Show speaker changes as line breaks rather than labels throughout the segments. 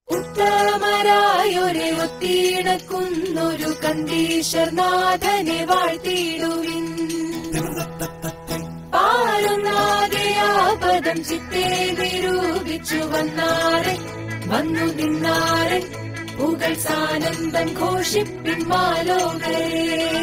ഉത്തമരായൊരു ഒത്തിണക്കുന്നൊരു കണ്ടീശ്വർനാഥനെ വാഴ്ത്തിയിടുവിൻ പാരുന്നാകയാപദം ചിത്തെ നിരൂപിച്ചു വന്നാരെ വന്നു നിന്നാരെ പുകൾ സാനന്ദം ഘോഷിപ്പിൻ മാലോകരേ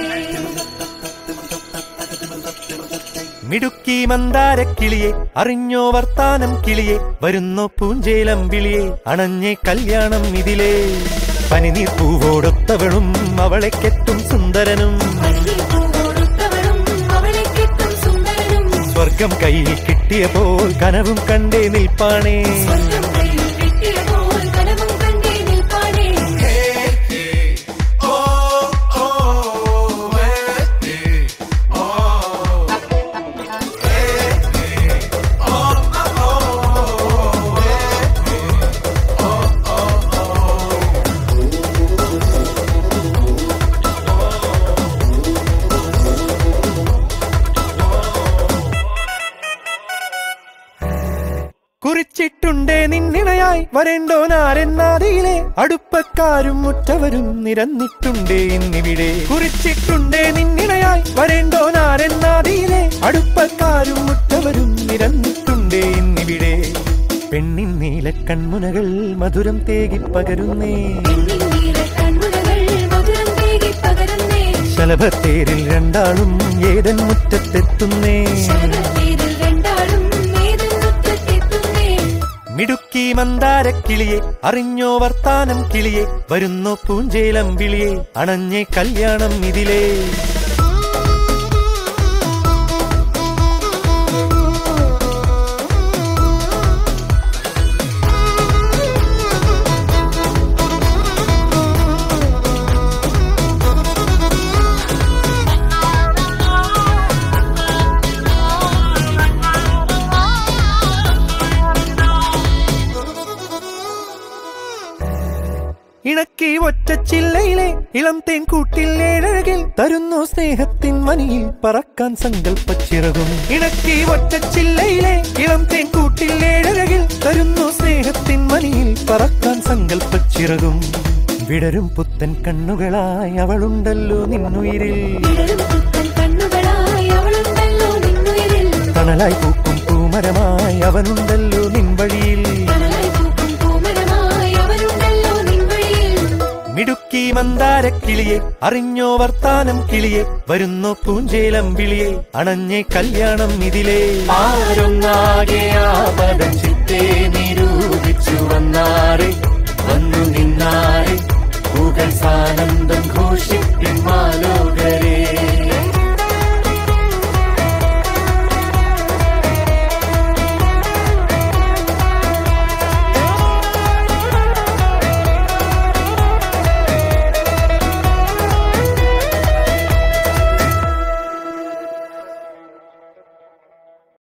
മിടുക്കി മന്ദാരക്കിളിയെ അറിഞ്ഞോ വർത്താനം കിളിയെ വരുന്നോ പൂഞ്ചേലം വിളിയെ അണഞ്ഞേ കല്യാണം ഇതിലേ പനിനീർ പൂവോടൊത്തവളും അവളെ കെട്ടും സുന്ദരനും
മല്ലിപ്പൂവോടുത്തവളും അവളെ കിട്ടും സുന്ദരനും
സ്വർഗം കയ്യിൽ കിട്ടിയപ്പോൾ കനവും കണ്ടേ നിൽപ്പാണേ
സ്വന്തം കയ്യിൽ കിട്ടിയപ്പോൾ കനവും കണ്ടേ നിൽപ്പാനേ
കുറിച്ചിട്ടുണ്ടേ നിന്നിണയായി വരേണ്ടോനാരെന്നാതിയിലെ അടുപ്പക്കാരും മുറ്റവരും നിരന്നിട്ടുണ്ടേ ഇന്നിവിടെ കുറിച്ചിട്ടുണ്ടേ നിന്നിണയായി വരേണ്ടോനാരെന്നാതിയിലെ അടുപ്പക്കാരും മുറ്റവരും നിരന്നിട്ടുണ്ടേ ഇന്നിവിടെ പെണ്ണിൻ നീല കൺമുനകൾ മധുരം തേകി പകരുന്നേ
പെണ്ണിൻ നീല കൺമുനകൾ മധുരം തേകി പകരുന്നേ
ശലഭത്തേരിൽ രണ്ടാളും ഏതൻ മുറ്റത്തെത്തുന്നേ
ശരതീരിൽ രണ്ടാളും ഏതൻ മുറ്റത്തെത്തുന്നേ
മിടുക്കി മന്ദാരക്കിളിയെ അറിഞ്ഞോ വർത്താനം കിളിയെ വരുന്നോ പൂഞ്ചേലം വിളിയെ അണഞ്ഞേ കല്യാണം ഇതിലേ ഇണക്കി ഒറ്റച്ചില്ലയിലെ ഇളം തേൻ കൂട്ടിൽ ഏഴഴകിൽ തരുന്നു സ്നേഹത്തിൻ മനിയിൽ പറക്കാൻ സങ്കല്പച്ചിറകും ഇണക്കി ഒറ്റച്ചില്ലയിലെ ഇളം തേൻ കൂട്ടിൽ ഏഴഴകിൽ തരുന്നു സ്നേഹത്തിൻ മനിയിൽ പറക്കാൻ സങ്കല്പച്ചിറകും വിടരും പുത്തൻ കണ്ണുകളായി അവളുണ്ടല്ലോ നിന്നുയിരിൽ
വിടരും പുത്തൻ കണ്ണുകളായി അവളുണ്ടല്ലോ നിന്നുയരിൽ
തണലായി പൂക്കും പൂമരമായി അവനുണ്ടല്ലോ നിൻ വഴിയിൽ
കനലായി പൂക്കും പൂമരമായി അവനുണ്ടല്ലോ നിൻവഴിയിൽ
മിടുക്കി മന്ദാരക്കിളിയെ അറിഞ്ഞോ വർത്താനം കിളിയെ വരുന്നോ പൂഞ്ചേലം വിളിയെ അണഞ്ഞേ കല്യാണം ഇതിലേ ആരൊന്നാകെ ആപദം ചിത്തേ നിരൂപിച്ചു വന്നാരെ വന്നു നിന്നാരെ